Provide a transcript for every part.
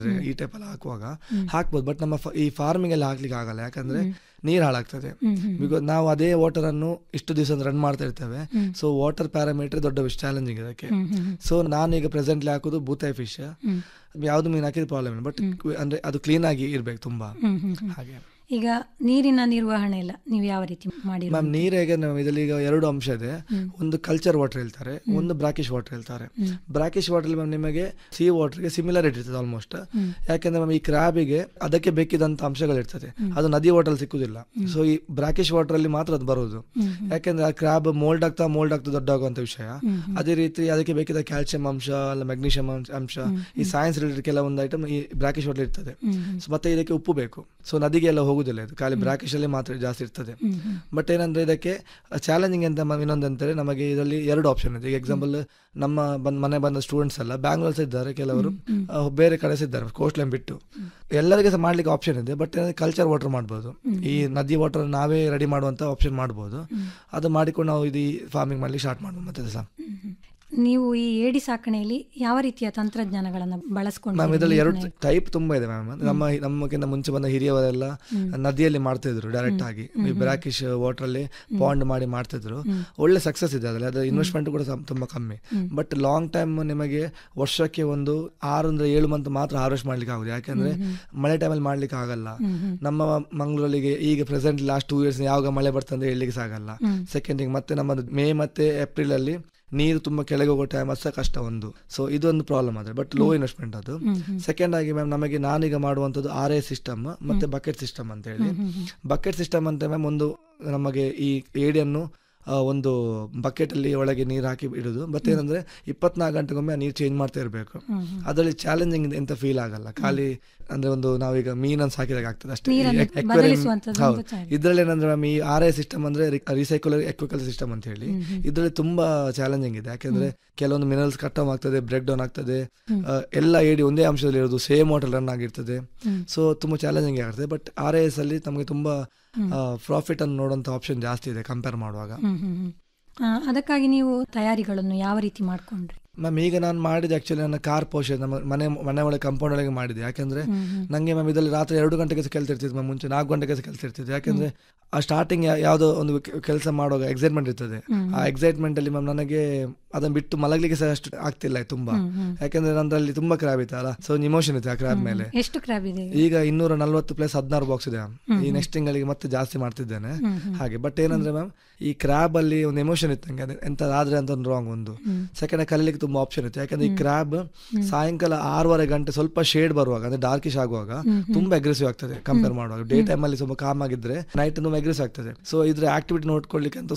ಈ ಟೈಪ್ ಎಲ್ಲ ಹಾಕುವಾಗ ಹಾಕ್ಬೋದು ಬಟ್ ನಮ್ಮ ಫ- ಈ ಫಾರ್ಮಿಂಗ್ ಎಲ್ಲ ಹಾಕ್ಲಿಕ್ಕೆ ಆಗಲ್ಲ ಯಾಕಂದ್ರೆ ನೀರು ಹಾಳಾಗ್ತದೆ ಬಿಕಾಸ್ ನಾವು ಅದೇ ವಾಟರ್ ಅನ್ನು ಇಷ್ಟು ದಿವಸ ರನ್ ಮಾಡ್ತಾ ಇರ್ತೇವೆ ಸೊ ವಾಟರ್ ಪ್ಯಾರಾಮೀಟರ್ ದೊಡ್ಡ ವಿಷಯ ಚಾಲೆಂಜಿಂಗ್ ಇದಕ್ಕೆ ಸೊ ನಾನು ಈಗ ಪ್ರೆಸೆಂಟ್ಲಿ ಹಾಕೋದು ಬೂತಾಯಿ ಫಿಶ್ ಯಾವ್ದು ಮೀನು ಹಾಕಿದ್ರೆ ಪ್ರಾಬ್ಲಮ್ ಇಲ್ಲ ಬಟ್ ಅಂದ್ರೆ ಅದು ಕ್ಲೀನ್ ಆಗಿ ಇರ್ಬೇಕು ತುಂಬಾ ಹಾಗೆ ಈಗ ನೀರಿನ ನಿರ್ವಹಣೆ ಎಲ್ಲ ನೀವು ಯಾವ ರೀತಿ ಮಾಡಿ ಮ್ಯಾಮ್ ನೀರು ಹೇಗೆ ನಾವು ಇದರಲ್ಲಿ ಈಗ ಎರಡು ಅಂಶ ಇದೆ ಒಂದು ಕಲ್ಚರ್ ವಾಟರ್ ಹೇಳ್ತಾರೆ ಒಂದು ಬ್ರಾಕಿಶ್ ವಾಟರ್ ಹೇಳ್ತಾರೆ ಬ್ರಾಕಿಶ್ ವಾಟರ್ ಮ್ಯಾಮ್ ನಿಮಗೆ ಸಿ ವಾಟರ್ಗೆ ಸಿಮಿಲಾರಿಟಿ ಇರ್ತದೆ ಆಲ್ಮೋಸ್ಟ್ ಯಾಕೆಂದ್ರೆ ಮ್ಯಾಮ್ ಈ ಕ್ರಾಬಿಗೆ ಅದಕ್ಕೆ ಬೇಕಿದಂತ ಅಂಶಗಳು ಇರ್ತದೆ ಅದು ನದಿ ವಾಟರ್ ಸಿಕ್ಕುದಿಲ್ಲ ಸೊ ಈ ಬ್ರಾಕಿಶ್ ವಾಟರ್ ಅಲ್ಲಿ ಮಾತ್ರ ಅದು ಬರುವುದು ಯಾಕೆಂದ್ರೆ ಆ ಕ್ರಾಬ್ ಮೋಲ್ಡ್ ಆಗ್ತಾ ಮೋಲ್ಡ್ ಆಗ್ತಾ ದೊಡ್ಡ ಆಗುವಂತ ವಿಷಯ ಅದೇ ರೀತಿ ಅದಕ್ಕೆ ಬೇಕಿದ್ದ ಕ್ಯಾಲ್ಸಿಯಂ ಅಂಶ ಅಲ್ಲ ಮೆಗ್ನೀಷಿಯಂ ಅಂಶ ಈ ಸೈನ್ಸ್ ರಿಲೇಟೆಡ್ ಕೆಲವೊಂದು ಐಟಮ್ ಈ ಬ್ರಾಕಿಶ್ ವಾಟರ್ ಇರ್ತದೆ So ಮತ್ತೆ ಇದಕ್ಕೆ ಉಪ್ಪು ಬೇಕು ಸೊ ನದಿಗೆ ಎಲ್ಲ ಹೋಗುದಿಲ್ಲ ಇದು ಖಾಲಿ ಬ್ರಾಕಿಶ್ ಅಲ್ಲಿ ಮಾತ್ರ ಜಾಸ್ತಿ ಇರ್ತದೆ ಬಟ್ ಏನಂದ್ರೆ ಇದಕ್ಕೆ ಚಾಲೆಂಜಿಂಗ್ ಅಂತ ಮ- ಇನ್ನೊಂದಂತಾರೆ ನಮಗೆ ಇದರಲ್ಲಿ ಎರಡು ಆಪ್ಷನ್ ಇದೆ ಈಗ ಎಕ್ಸಾಂಪಲ್ ನಮ್ಮ ಬಂದ್ ಮನೆ ಬಂದ ಸ್ಟೂಡೆಂಟ್ಸ್ ಎಲ್ಲ ಬ್ಯಾಂಗ್ಳೂರ್ಸ್ ಇದ್ದಾರೆ ಕೆಲವರು ಆ, ಬೇರೆ ಕಡೆ ಸಹ ಇದ್ದಾರೆ ಕೋಸ್ಟ್ ಲೈನ್ ಬಿಟ್ಟು ಎಲ್ಲರಿಗೆ ಸಹ ಮಾಡ್ಲಿಕ್ಕೆ ಆಪ್ಷನ್ ಇದೆ ಬಟ್ ಕಲ್ಚರ್ ವಾಟರ್ ಮಾಡ್ಬೋದು ಈ ನದಿ ವಾಟರ್ ನಾವೇ ರೆಡಿ ಮಾಡುವಂತ ಆಪ್ಷನ್ ಮಾಡ್ಬೋದು ಅದು ಮಾಡಿಕೊಂಡು ನಾವು ಇದು ಫಾರ್ಮಿಂಗ್ ಮಾಡ್ಲಿಕ್ಕೆ ಸ್ಟಾರ್ಟ್ ಮಾಡ್ಬೋದು ಮತ್ತೆ ಸಹ ನೀವು ಈ ಏಡಿ ಸಾಕಣೆಯಲ್ಲಿ ಯಾವ ರೀತಿಯ ತಂತ್ರಜ್ಞಾನಗಳನ್ನ ಬಳಸ್ಕೊಂಡು ಮ್ಯಾಮ್ ಇದರಲ್ಲಿ ಎರಡು ಟೈಪ್ ತುಂಬಾ ಇದೆ ಮ್ಯಾಮ್ ನಮ್ಮ ನಮ್ಮಕ್ಕಿಂತ ಮುಂಚೆ ಬಂದ ಹಿರಿಯವರೆಲ್ಲ ನದಿಯಲ್ಲಿ ಮಾಡ್ತಿದ್ರು ಡೈರೆಕ್ಟ್ ಆಗಿ ಈ ಬ್ರಾಕಿಶ್ ವಾಟರ್ ಅಲ್ಲಿ ಪಾಂಡ್ ಮಾಡಿ ಮಾಡ್ತಿದ್ರು ಒಳ್ಳೆ ಸಕ್ಸಸ್ ಇದೆ ಅದರಲ್ಲಿ ಅದರ ಇನ್ವೆಸ್ಟ್ಮೆಂಟ್ ಕೂಡ ಸಮ್- ತುಂಬಾ ಕಮ್ಮಿ ಬಟ್ ಲಾಂಗ್ ಟೈಮ್ ನಿಮಗೆ ವರ್ಷಕ್ಕೆ ಒಂದು ಆರರಿಂದ ಏಳು ಮಂತ್ ಮಾತ್ರ ಹಾರ್ವೆಸ್ಟ್ ಮಾಡ್ಲಿಕ್ಕೆ ಆಗುದು ಯಾಕಂದ್ರೆ ಮಳೆ ಟೈಮಲ್ಲಿ ಮಾಡ್ಲಿಕ್ಕೆ ಆಗಲ್ಲ ನಮ್ಮ ಮಂಗಳೂರಿಗೆ ಈಗ ಪ್ರೆಸೆಂಟ್ ಲಾಸ್ಟ್ ಟೂ ಇಯರ್ಸ್ ಯಾವಾಗ ಮಳೆ ಬರ್ತಂದ್ರೆ ಹೇಳಲಿಕ್ಕೆ ಸಾಗಲ್ಲ ಸೆಕೆಂಡ್ ಮತ್ತೆ ನಮ್ಮದು ಮೇ ಮತ್ತೆ ಏಪ್ರಿಲ್ ಅಲ್ಲಿ ನೀರು ತುಂಬಾ ಕೆಳಗೆ ಹೋಗೋ ಟೈಮ್ ಅದು ಸಹ ಕಷ್ಟ ಒಂದು ಸೊ ಇದೊಂದು ಪ್ರಾಬ್ಲಮ್ ಆದ್ರೆ ಬಟ್ ಲೋ ಇನ್ವೆಸ್ಟ್ಮೆಂಟ್ ಅದು ಸೆಕೆಂಡ್ ಆಗಿ ಮ್ಯಾಮ್ ನಮಗೆ ನಾನೀಗ ಮಾಡುವಂಥದ್ದು ಆರ್ ಎ ಸಿಸ್ಟಮ್ ಮತ್ತೆ ಬಕೆಟ್ ಸಿಸ್ಟಮ್ ಅಂತ ಹೇಳಿ ಬಕೆಟ್ ಸಿಸ್ಟಮ್ ಅಂತ ಮ್ಯಾಮ್ ಒಂದು ನಮಗೆ ಈ ಏಡಿಯನ್ನು ಆ, ಒಂದು ಬಕೆಟ್ ಅಲ್ಲಿ ಒಳಗೆ ನೀರು ಹಾಕಿ ಇಡುದು ಮತ್ತೆ ಏನಂದ್ರೆ ಇಪ್ಪತ್ನಾಲ್ಕು ಗಂಟೆಗೊಮ್ಮೆ ಆ ನೀರು ಚೇಂಜ್ ಮಾಡ್ತಾ ಇರಬೇಕು ಅದರಲ್ಲಿ ಚಾಲೆಂಜಿಂಗ್ ಎಂತ ಫೀಲ್ ಆಗಲ್ಲ ಖಾಲಿ ಅಂದ್ರೆ ಒಂದು ನಾವೀಗ ಮೀನನ್ನು ಸಾಕಿದಾಗ ಆಗ್ತದೆ ಅಷ್ಟೇ ನೀರನ್ನು ಈ aquarium- ಬದಲಿಸುವಂಥದ್ದು ಹೌದು ಒಂದು challenge. ಇದ್ರಲ್ಲಿ ಏನಂದ್ರೆ ಮ್ಯಾಮ್ ಈ ಆರ್ ಐ ಸಿಸ್ಟಮ್ ಅಂದ್ರೆ ರಿಸೈಕಲರ್ ಎಕ್ವಿಕಲ್ ಸಿಸ್ಟಮ್ ಅಂತ ಹೇಳಿ ಇದರಲ್ಲಿ ತುಂಬಾ ಚಾಲೆಂಜಿಂಗ್ ಇದೆ ಯಾಕಂದ್ರೆ ಕೆಲವೊಂದು ಮಿನರಲ್ಸ್ ಕಟ್ ಡೌನ್ ಆಗ್ತದೆ ಬ್ರೇಕ್ ಡೌನ್ ಆಗ್ತದೆ ಆ, ಎಲ್ಲ ಏಡಿ ಒಂದೇ ಅಂಶದಲ್ಲಿ ಇರೋದು ಸೇಮ್ ವಾಟರ್ ರನ್ ಆಗಿರ್ತದೆ ಸೊ ತುಂಬಾ ಚಾಲೆಂಜಿಂಗ್ ಆಗ್ತದೆ ಬಟ್ ಆರ್ ಐ ಎಸ್ ಅಲ್ಲಿ ನಮಗೆ ತುಂಬಾ ಪ್ರಾಫಿಟ್ ಅನ್ನು ನೋಡುವಂತ ಆಪ್ಷನ್ ಜಾಸ್ತಿ ಇದೆ ಕಂಪೇರ್ ಮಾಡುವಾಗ ಹ್ಮ್ ಹ್ಮ್ ಹ್ಮ್. ಆ, ಅದಕ್ಕಾಗಿ ನೀವು ತಯಾರಿಗಳನ್ನು ಯಾವ ರೀತಿ ಮಾಡ್ಕೊಂಡ್ರಿ ಮ್ಯಾಮ್ ಈಗ ನಾನು ಮಾಡಿದೆ ಆಕ್ಚುಲಿ ನನ್ನ ಕಾರ್ ಪೋಷೆ ನಮ್ಮ ಮನೆ ಮನೆ ಒಳಗೆ ಕಂಪೌಂಡ್ ಒಳಗೆ ಮಾಡಿದೆ ಯಾಕಂದ್ರೆ ನಂಗೆ ಮ್ಯಾಮ್ ಇದರಲ್ಲಿ ರಾತ್ರಿ ಎರಡು ಗಂಟೆಗೆ ಕೆಲಸ ಇರ್ತಿತ್ತು ಮ್ಯಾಮ್ ಮುಂಚೆ ನಾಲ್ಕು ಗಂಟೆಗೆ ಕೆಲಸ ಇರ್ತಿತ್ತು ಯಾಕಂದ್ರೆ ಆ ಸ್ಟಾರ್ಟಿಂಗ್ ಯಾವುದೋ ಒಂದು ಕೆಲಸ ಮಾಡುವಾಗ ಎಕ್ಸೈಟ್ಮೆಂಟ್ ಇರ್ತದೆ ಆ ಎಕ್ಸೈಟ್ಮೆಂಟ್ ಅಲ್ಲಿ ಮ್ಯಾಮ್ ನನಗೆ ಅದನ್ನ ಬಿಟ್ಟು ಮಲಗಲಿಕ್ಕೆ ಸಹ ಅಷ್ಟು ಆಗ್ತಿಲ್ಲ ತುಂಬಾ ಯಾಕಂದ್ರೆ ನಂದ್ರಲ್ಲಿ ತುಂಬಾ ಕ್ರಾಬ್ ಇತ್ತಲ್ಲ ಸೊ ಇಮೋಷನ್ ಇತ್ತು ಆ ಕ್ರಾಬ್ ಮೇಲೆ ಎಷ್ಟು ಕ್ರಾಬ್ ಇದೆ ಈಗ ಇನ್ನೂರ ನಲ್ವತ್ತು ಪ್ಲಸ್ ಹದಿನಾರು ಬಾಕ್ಸ್ ಇದೆ ಮ್ಯಾಮ್ ಈ ನೆಕ್ಸ್ಟ್ ತಿಂಗಳಿಗೆ ಮತ್ತೆ ಜಾಸ್ತಿ ಮಾಡ್ತಿದ್ದೇನೆ ಹಾಗೆ ಬಟ್ ಏನಂದ್ರೆ ಮ್ಯಾಮ್ ಈ ಕ್ರಾಬ್ ಅಲ್ಲಿ ಒಂದು ಎಮೋಷನ್ ಇತ್ತು ನಂಗೆ ಎಂತ ಆದ್ರೆ ಅಂತ ಒಂದು ರಾಂಗ್ ಒಂದು ಸೆಕೆಂಡ್ ಕಲೀಲಿಕ್ಕೆ ತುಂಬಾ ಆಪ್ಷನ್ ಇತ್ತು ಯಾಕಂದ್ರೆ ಈ ಕ್ರಾಬ್ ಸಾಯಂಕಾಲ ಆರೂವರೆ ಗಂಟೆ ಸ್ವಲ್ಪ ಶೇಡ್ ಬರುವಾಗ ಅಂದ್ರೆ ಡಾರ್ಕಿಶ್ ಆಗುವಾಗ ತುಂಬಾ ಅಗ್ರೆಸಿವ್ ಆಗ್ತದೆ ಕಂಪೇರ್ ಮಾಡುವಾಗ ಡೇ ಟೈಮ್ ಅಲ್ಲಿ ಸ್ವಲ್ಪ ಕಾಮ್ ಆಗಿದ್ರೆ ನೈಟ್ ತುಂಬಾ ಅಗ್ರೆಸಿವ್ ಆಗ್ತದೆ ಸೊ ಇದ್ರ ಆಕ್ಟಿವಿಟಿ ನೋಡ್ಕೊಳ್ಳಿಕ್ಕೆ ಅಂತ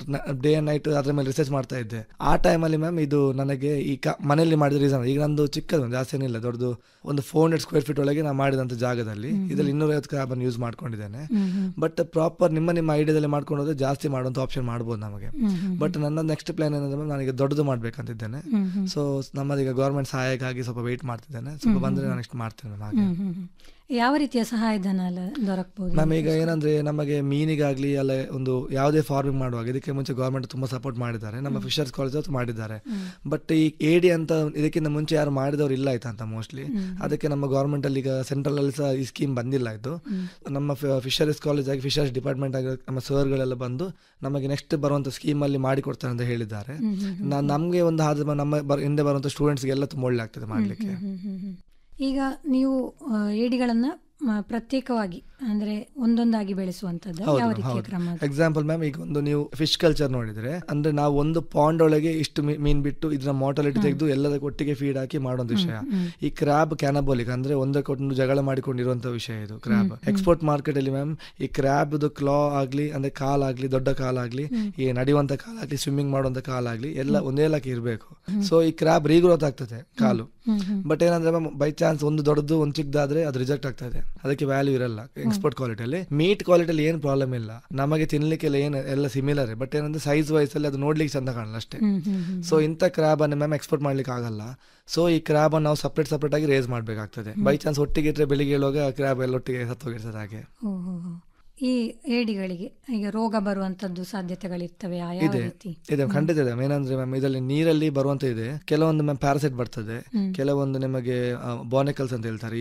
ಡೇ ಅಂಡ್ ನೈಟ್ ಅದ್ರ ಮೇಲೆ ರಿಸರ್ಚ್ ಮಾಡ್ತಾ ಇದ್ದೆ ಆ ಟೈಮಲ್ಲಿ ಮ್ಯಾಮ್ ಇದು ನನಗೆ ಈ ಕ ಮನೆಯಲ್ಲಿ ಮಾಡಿದ ರೀಸನ್ ಈಗ ನಂದು ಚಿಕ್ಕದು ಜಾಸ್ತಿ ಏನಿಲ್ಲ ದೊಡ್ಡದು ಒಂದು ಫೋರ್ ಹಂಡ್ರೆಡ್ ಸ್ಕ್ವೇರ್ ಫೀಟ್ ಒಳಗೆ ನಾನು ಮಾಡಿದಂತ ಜಾಗದಲ್ಲಿ ಇದರಲ್ಲಿ ಇನ್ನೂರೈವತ್ತು ಕ್ರಾಬ್ ಅನ್ನು ಯೂಸ್ ಮಾಡ್ಕೊಂಡಿದ್ದೇನೆ ಬಟ್ ಪ್ರಾಪರ್ ನಿಮ್ಮ ನಿಮ್ಮ ಐಡಿಯಾದಲ್ಲಿ ಮಾಡ್ಕೊಂಡು ಹೋದ್ರೆ ಜಾಸ್ತಿ ಮಾಡುವಂತ ಆಪ್ಷನ್ ಮಾಡ್ಬೋದು ನಮಗೆ ಬಟ್ ನನ್ನ ನೆಕ್ಸ್ಟ್ ಪ್ಲಾನ್ ಏನಂದ್ರೆ ma'am, ನಾನೀಗ ದೊಡ್ಡದು ಮಾಡ್ಬೇಕಂತಿದ್ದೇನೆ ಸೊ ನಮ್ಮದೀಗ ಗೌರ್ಮೆಂಟ್ ಸಹಾಯಕ್ಕಾಗಿ ಸ್ವಲ್ಪ ವೆಯ್ಟ್ ಮಾಡ್ತಿದ್ದೇನೆ ಸ್ವಲ್ಪ ಬಂದ್ರೆ ನಾನು ನೆಕ್ಸ್ಟ್ ಮಾಡ್ತೇನೆ ಮ್ಯಾಮ್ ಹಾಗೆ ಹ್ಮ್ ಹ್ಮ್ ಹ್ಮ್. ಯಾವ ರೀತಿಯ ಸಹಾಯಧನ ಎಲ್ಲ ದೊರಕಬಹುದು ಮ್ಯಾಮ್ ಈಗ ಏನಂದ್ರೆ ನಮಗೆ ಮೀನಿಗಾಗ್ಲಿ ಅಲ್ಲ ಒಂದು ಯಾವುದೇ ಫಾರ್ಮಿಂಗ್ ಮಾಡುವಾಗ ಇದಕ್ಕೆ ಮುಂಚೆ ಗೌರ್ಮೆಂಟ್ ತುಂಬಾ ಸಪೋರ್ಟ್ ಮಾಡಿದ್ದಾರೆ ನಮ್ಮ ಫಿಶರ್ಸ್ ಕಾಲೇಜ್ ಮಾಡಿದ್ದಾರೆ ಬಟ್ ಈ ಎಡಿ ಅಂತ ಇದಕ್ಕಿಂತ ಮುಂಚೆ ಯಾರು ಮಾಡಿದವರು ಇಲ್ಲ ಆಯ್ತಾ ಅಂತ ಮೋಸ್ಟ್ಲಿ ಅದಕ್ಕೆ ನಮ್ಮ ಗೌರ್ಮೆಂಟ್ ಅಲ್ಲಿ ಈಗ ಸೆಂಟ್ರಲ್ ಅಲ್ಲಿ ಸಹ ಈ ಸ್ಕೀಮ್ ಬಂದಿಲ್ಲ ಇದು ನಮ್ಮ ಫಿಶರೀಸ್ ಕಾಲೇಜ್ ಆಗಿ ಫಿಶರ್ಸ್ ಡಿಪಾರ್ಟ್ಮೆಂಟ್ ಆಗಿ ನಮ್ಮ ಸರ್ಗಳೆಲ್ಲ ಬಂದು ನಮಗೆ ನೆಕ್ಸ್ಟ್ ಬರುವಂತ ಸ್ಕೀಮ್ ಅಲ್ಲಿ ಮಾಡಿಕೊಡ್ತಾರೆ ಅಂತ ಹೇಳಿದ್ದಾರೆ ನಾ- ನಮ್ಗೆ ಒಂದು ಆದ್ರೆ ನಮ್ಮ ಬರ್- ಹಿಂದೆ ಬರುವಂತ ಸ್ಟೂಡೆಂಟ್ಸ್ಗೆ ಎಲ್ಲ ತುಂಬಾ ಒಳ್ಳೆ ಆಗ್ತದೆ ಮಾಡ್ಲಿಕ್ಕೆ ಹ್ಮ್ ಹ್ಮ್ ಹ್ಮ್. ಈಗ ನೀವು ಆ, ಏಡಿಗಳನ್ನ ಮ, ಪ್ರತ್ಯೇಕವಾಗಿ ಅಂದ್ರೆ ಒಂದೊಂದಾಗಿ ಬೆಳೆಸುವಂತದ್ದು ಹೌದು ಯಾವ ma'am, ರೀತಿಯ ಹೌದು. ಕ್ರಮ ಅದು? ಎಕ್ಸಾಂಪಲ್ ಮ್ಯಾಮ್ ಈಗ ಒಂದು ನೀವು ಫಿಶ್ ಕಲ್ಚರ್ ನೋಡಿದ್ರೆ ಅಂದ್ರೆ ನಾವು ಒಂದು ಪಾಂಡ್ ಒಳಗೆ ಇಷ್ಟು ಮೀ- ಮೀನ್ ಬಿಟ್ಟು ಇದರ ಮಾರ್ಟಾಲಿಟಿ ತೆಗೆದು ಎಲ್ಲದಕ್ಕೆ ಒಟ್ಟಿಗೆ ಫೀಡ್ ಹಾಕಿ ಮಾಡುವಂತ ವಿಷಯ ಈ ಕ್ರಾಬ್ ಕ್ಯಾನಬೋಲಿಕ್ ಅಂದ್ರೆ ಒಂದಕ್ಕೊಂದು ಜಗಳ ಮಾಡಿಕೊಂಡಿರುವಂತ ವಿಷಯ ಇದು ಕ್ರಾಬ್ ಎಕ್ಸ್ಪೋರ್ಟ್ ಮಾರ್ಕೆಟ್ ಅಲ್ಲಿ ಮ್ಯಾಮ್ ಈ ಕ್ರಾಬ್ ಕ್ಲಾ ಆಗ್ಲಿ ಅಂದ್ರೆ ಕಾಲಾಗ್ಲಿ ದೊಡ್ಡ ಕಾಲಾಗ್ಲಿ ಈ ನಡೆಯುವಂತ ಕಾಲಾಗ್ಲಿ ಸ್ವಿಮ್ಮಿಂಗ್ ಮಾಡುವಂತ ಕಾಲಾಗ್ಲಿ ಎಲ್ಲ ಒಂದೇ ಲೆಕ್ಕ ಇರಬೇಕು ಸೊ ಈ ಕ್ರಾಬ್ ರೀಗ್ರೋತ್ ಆಗ್ತದೆ ಕಾಲು ಬಟ್ ಏನಂದ್ರೆ ಮ್ಯಾಮ್ ಬೈ ಚಾನ್ಸ್ ಒಂದು ದೊಡ್ಡದು ಒಂದು ಚಿಕ್ಕದಾದ್ರೆ ಅದು ರಿಜೆಕ್ಟ್ ಆಗ್ತದೆ ಅದಕ್ಕೆ ವ್ಯಾಲ್ಯೂ ಇರಲ್ಲ ಎಕ್ಸ್ಪೋರ್ಟ್ ಕ್ವಾಲಿಟಿಯಲ್ಲಿ ಮೀಟ್ ಕ್ವಾಲಿಟಿಯಲ್ಲಿ ಏನು ಪ್ರಾಬ್ಲಮ್ ಇಲ್ಲ ನಮಗೆ ತಿನ್ಲಿಕ್ಕೆಲ್ಲ ಏನು ಎಲ್ಲ ಸಿಮಿಲರ್ ಬಟ್ ಏನಂದ್ರೆ ಸೈಜ್ ವೈಸ್ ಅಲ್ಲಿ ಅದು ನೋಡ್ಲಿಕ್ಕೆ ಚಂದ ಕಾಣಲ್ಲ ಅಷ್ಟೇ ಹ್ಮ್ ಹ್ಮ್ ಹ್ಮ್. ಸೊ ಇಂಥ ಕ್ರಾಬ್ ಅನ್ನು ಮ್ಯಾಮ್ ಎಕ್ಸ್ಪೋರ್ಟ್ ಮಾಡ್ಲಿಕ್ಕೆ ಆಗಲ್ಲ ಸೊ ಈ ಕ್ರಾಬ್ ಅನ್ನು ನಾವು ಸಪ್ರೇಟ್ ಸಪ್ರೇಟ್ ಆಗಿ ರೇಸ್ ಮಾಡ್ಬೇಕಾಗ್ತದೆ ಬೈ ಚಾನ್ಸ್ ಒಟ್ಟಿಗೆ ಇಟ್ಟರೆ ಬೆಳಿಗ್ಗೆ ಹೇಳುವಾಗ ಕ್ರಾಬ್ ಎಲ್ಲ ಒಟ್ಟಿಗೆ ಸತ್ತೋಗಿರ್ತದೆ ಹಾಗೆ ಓ, ಹೋ, ಹೋ. ಈ ಏಡಿಗಳಿಗೆ ಈಗ ರೋಗ ಬರುವಂತದ್ದು ಸಾಧ್ಯತೆಗಳಿರ್ತವೆ ಯಾವ ಇದೆ ರೀತಿ ಇದೆ ಖಂಡಿತ ಇದೆ ಮ್ಯಾಮ್ ಏನಂದ್ರೆ ಮ್ಯಾಮ್ ಇದರಲ್ಲಿ ನೀರಲ್ಲಿ ಬರುವಂತ ಇದೆ ಕೆಲವೊಂದು ಮ್ಯಾಮ್ ಪ್ಯಾರಾಸೈಟ್ ಬರ್ತದೆ ಕೆಲವೊಂದು ನಿಮಗೆ ಬಾನಿಕಲ್ಸ್ ಅಂತ ಹೇಳ್ತಾರೆ